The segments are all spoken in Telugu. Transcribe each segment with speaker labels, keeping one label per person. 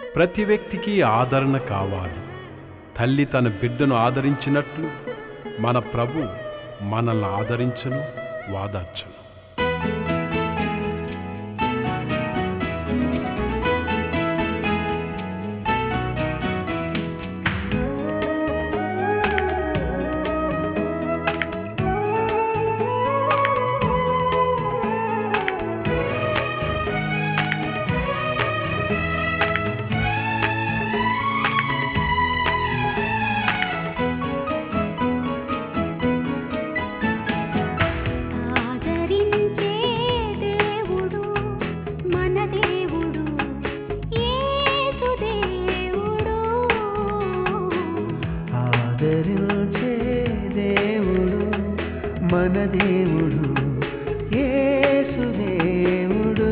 Speaker 1: ప్రతి వ్యక్తికి ఆదరణ కావాలి తల్లి తన బిడ్డను ఆదరించినట్లు మన ప్రభు మనల్ని ఆదరించును వాదార్చును
Speaker 2: ఆదరించే దేవుడు మన దేవుడు యేసు దేవుడు
Speaker 3: ఆదరించే దేవుడు మన దేవుడు యేసు దేవుడు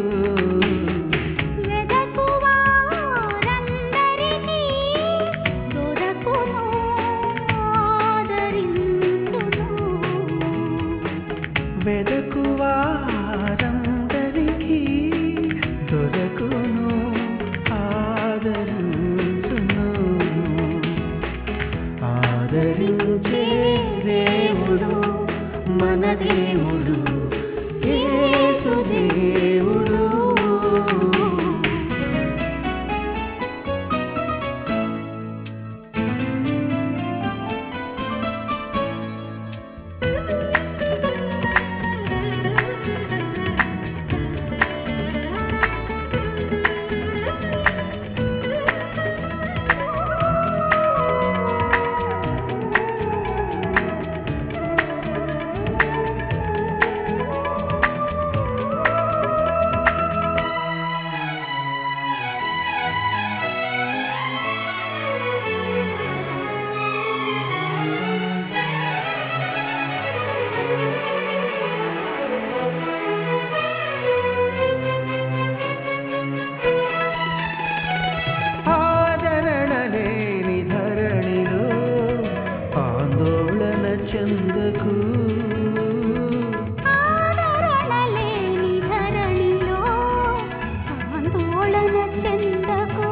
Speaker 2: వెదకు వారందరికీ దొరకును ఆదరించును
Speaker 3: వెదకు వారందరికీ దొరకును ఆదరించును ఆదరించే దేవుడు మన దేవుడు యేసు దేవుడు ఆదరణ లేని ధరణిలో ఆందోళన చెందకు
Speaker 2: ఆదరణ లేని ధరణిలో ఆందోళన చెందకు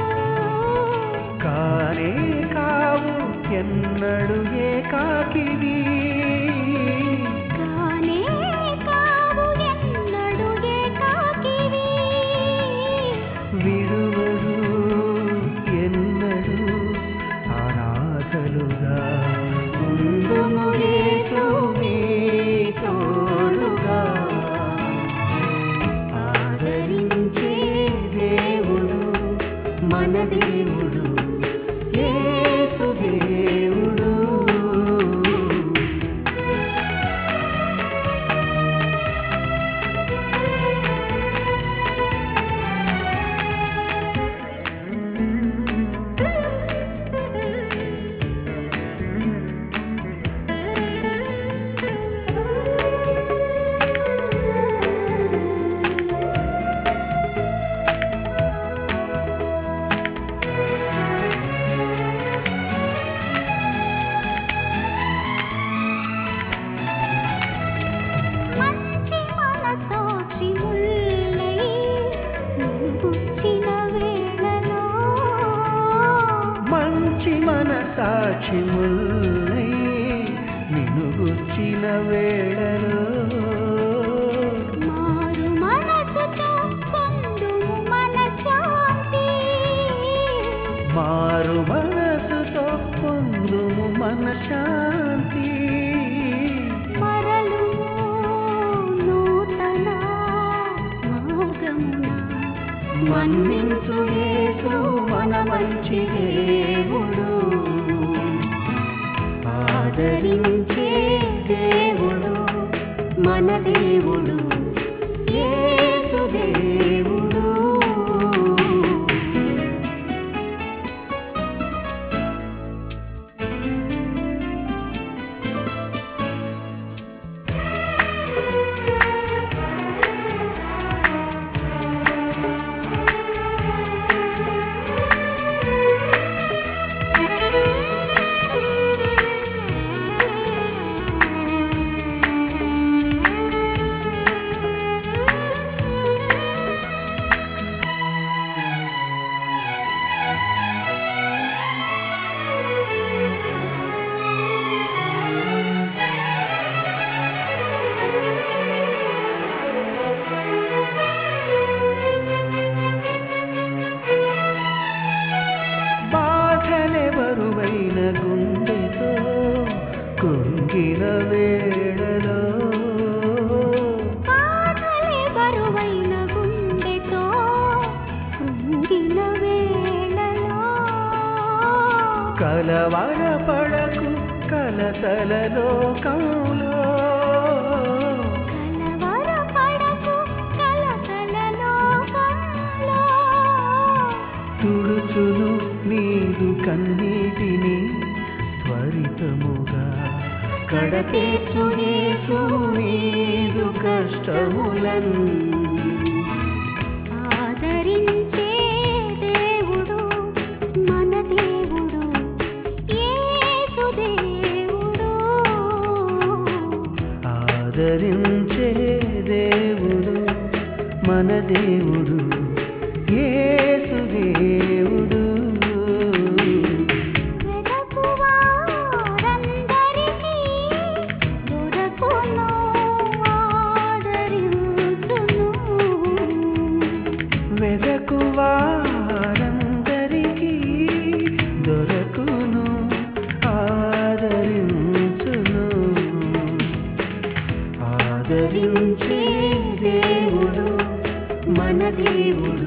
Speaker 3: కానే కావు ఎన్నడు ఏకాకివి
Speaker 2: కానే కావు ఎన్నడు ఏకాకివి
Speaker 3: విడువడు ఎన్నడు అనాథలుగా ఉందుము యేసు నీ తోడుగా ఆదరించే దేవుడు మన దేవుడు యేసు దేవుడు
Speaker 2: మంచి మనసాక్షి ముల్లై గుచ్చిన వేళలో
Speaker 3: మంచి మనసాక్షి ముల్లై నిన్ను గుచ్చిన వేళలో
Speaker 2: మారు మనసుతో పొందుము మనశ్శాంతి
Speaker 3: మారు మనసుతో పొందుము మన శాంతి
Speaker 2: మరలు నూతన మార్గమున
Speaker 3: మన్నించు యేసు మన మంచి దేవుడు ఆదరించే దేవుడు మన దేవుడు యేసు దేవుడు
Speaker 2: Thank you.
Speaker 3: కలవరపడకు కలతల లోకంలో
Speaker 2: కలవరపడకు కలకల లోకంలో
Speaker 3: తుడుచును నీదు కన్నీటిని త్వరితముగా కడతీర్చు యేసు నీదు కష్టములను
Speaker 2: ఆదరించే దేవుడు మన దేవుడు యేసు దేవుడు
Speaker 3: ఆదరించే దేవుడు మన దేవుడు యేసు దేవుడు
Speaker 2: వెదకు వారందరికీ దొరకును ఆదరించును
Speaker 3: వెదకు వారందరికీ దొరకును ఆదరించును ఆదరించే దేవుడు మన దేవుడు